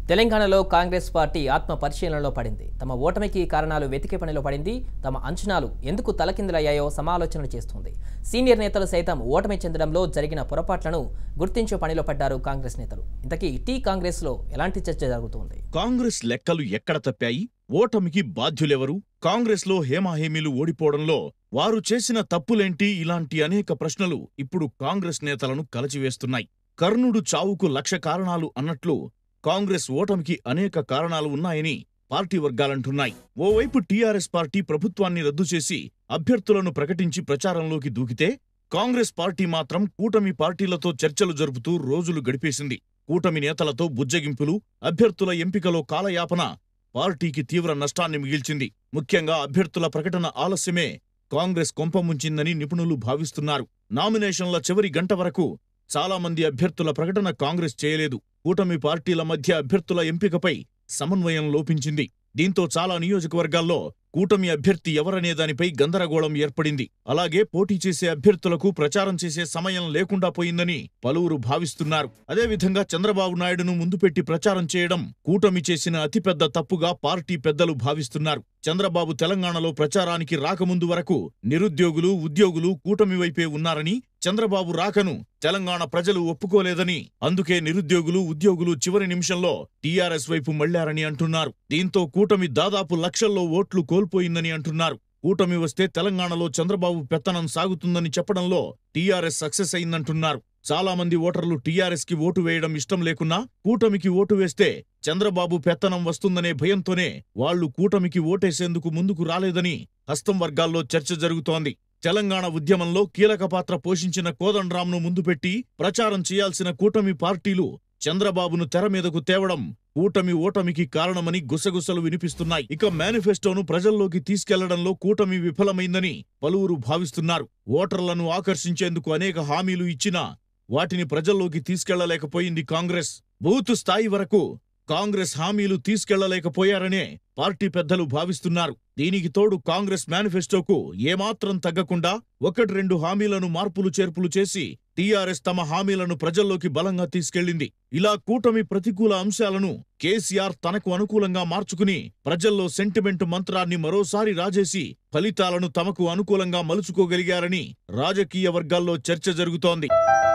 తెలంగాణలో కాంగ్రెస్ పార్టీ ఆత్మ పరిశీలనలో పడింది తమ ఓటమికి కారణాలు వెతికే పనిలో పడింది తమ అంచనాలు ఎందుకు తలకిందులయ్యాయో సమాలోచనలు చేస్తుంది సీనియర్ నేతలు సైతం ఓటమి చెందడంలో జరిగిన పొరపాట్లను గుర్తించే పనిలో పడ్డారు కాంగ్రెస్ నేతలు ఇంతకీ టీ కాంగ్రెస్లో ఎలాంటి చర్చ జరుగుతోంది కాంగ్రెస్ లెక్కలు ఎక్కడ తప్పాయి ఓటమికి బాధ్యులెవరు కాంగ్రెస్లో హేమాహేమీలు ఓడిపోవడంలో వారు చేసిన తప్పులేంటి ఇలాంటి అనేక ప్రశ్నలు ఇప్పుడు కాంగ్రెస్ నేతలను కలచివేస్తున్నాయి కర్ణుడు చావుకు లక్ష కారణాలు అన్నట్లు కాంగ్రెస్ ఓటమికి అనేక కారణాలు ఉన్నాయని పార్టీ వర్గాలంటున్నాయి ఓవైపు టీఆర్ఎస్ పార్టీ ప్రభుత్వాన్ని రద్దు చేసి అభ్యర్థులను ప్రకటించి ప్రచారంలోకి దూకితే కాంగ్రెస్ పార్టీ మాత్రం కూటమి పార్టీలతో చర్చలు జరుపుతూ రోజులు గడిపేసింది కూటమి నేతలతో బుజ్జగింపులు అభ్యర్థుల ఎంపికలో కాలయాపన పార్టీకి తీవ్ర నష్టాన్ని మిగిల్చింది ముఖ్యంగా అభ్యర్థుల ప్రకటన ఆలస్యమే కాంగ్రెస్ కొంపముంచిందని నిపుణులు భావిస్తున్నారు నామినేషన్ల చివరి గంట వరకు చాలా మంది అభ్యర్థుల ప్రకటన కాంగ్రెస్ చేయలేదు కూటమి పార్టీల మధ్య అభ్యర్థుల ఎంపికపై సమన్వయం లోపించింది దీంతో చాలా నియోజకవర్గాల్లో కూటమి అభ్యర్థి ఎవరనే దానిపై గందరగోళం ఏర్పడింది అలాగే పోటీ చేసే అభ్యర్థులకు ప్రచారం చేసే సమయం లేకుండా పోయిందని పలువురు భావిస్తున్నారు అదేవిధంగా చంద్రబాబు నాయుడును ముందు పెట్టి ప్రచారం చేయడం కూటమి చేసిన అతిపెద్ద తప్పుగా పార్టీ పెద్దలు భావిస్తున్నారు చంద్రబాబు తెలంగాణలో ప్రచారానికి రాకముందు వరకు నిరుద్యోగులు ఉద్యోగులు కూటమి వైపే ఉన్నారని చంద్రబాబు రాకను తెలంగాణ ప్రజలు ఒప్పుకోలేదని అందుకే నిరుద్యోగులు ఉద్యోగులు చివరి నిమిషంలో టీఆర్ఎస్ వైపు మళ్లారని అంటున్నారు దీంతో కూటమి దాదాపు లక్షల్లో ఓట్లు కోల్పోయిందని అంటున్నారు కూటమి వస్తే తెలంగాణలో చంద్రబాబు పెత్తనం సాగుతుందని చెప్పడంలో టీఆర్ఎస్ సక్సెస్ అయిందంటున్నారు చాలా మంది ఓటర్లు టీఆర్ఎస్ కి ఓటు వేయడం ఇష్టం లేకున్నా కూటమికి ఓటు వేస్తే చంద్రబాబు పెత్తనం వస్తుందనే భయంతోనే వాళ్లు కూటమికి ఓటేసేందుకు ముందుకు రాలేదని హస్తం వర్గాల్లో చర్చ జరుగుతోంది తెలంగాణ ఉద్యమంలో కీలక పాత్ర పోషించిన కోదండరాంను ముందు పెట్టి ప్రచారం చేయాల్సిన కూటమి పార్టీలు చంద్రబాబును తెర మీదకు తేవడం కూటమి ఓటమికి కారణమని గుసగుసలు వినిపిస్తున్నాయి ఇక మేనిఫెస్టోను ప్రజల్లోకి తీసుకెళ్లడంలో కూటమి విఫలమైందని పలువురు భావిస్తున్నారు ఓటర్లను ఆకర్షించేందుకు అనేక హామీలు ఇచ్చినా వాటిని ప్రజల్లోకి తీసుకెళ్లలేకపోయింది కాంగ్రెస్ బూత్ స్థాయి వరకు కాంగ్రెస్ హామీలు తీసుకెళ్లలేకపోయారనే పార్టీ పెద్దలు భావిస్తున్నారు దీనికి తోడు కాంగ్రెస్ మేనిఫెస్టోకు ఏమాత్రం తగ్గకుండా ఒకటి రెండు హామీలను మార్పులు చేర్పులు చేసి టీఆర్ఎస్ తమ హామీలను ప్రజల్లోకి బలంగా తీసుకెళ్లింది ఇలా కూటమి ప్రతికూల అంశాలను కేసీఆర్ తనకు అనుకూలంగా మార్చుకుని ప్రజల్లో సెంటిమెంట్ మంత్రాన్ని మరోసారి రాజేసి ఫలితాలను తమకు అనుకూలంగా మలుచుకోగలిగారని రాజకీయ వర్గాల్లో చర్చ జరుగుతోంది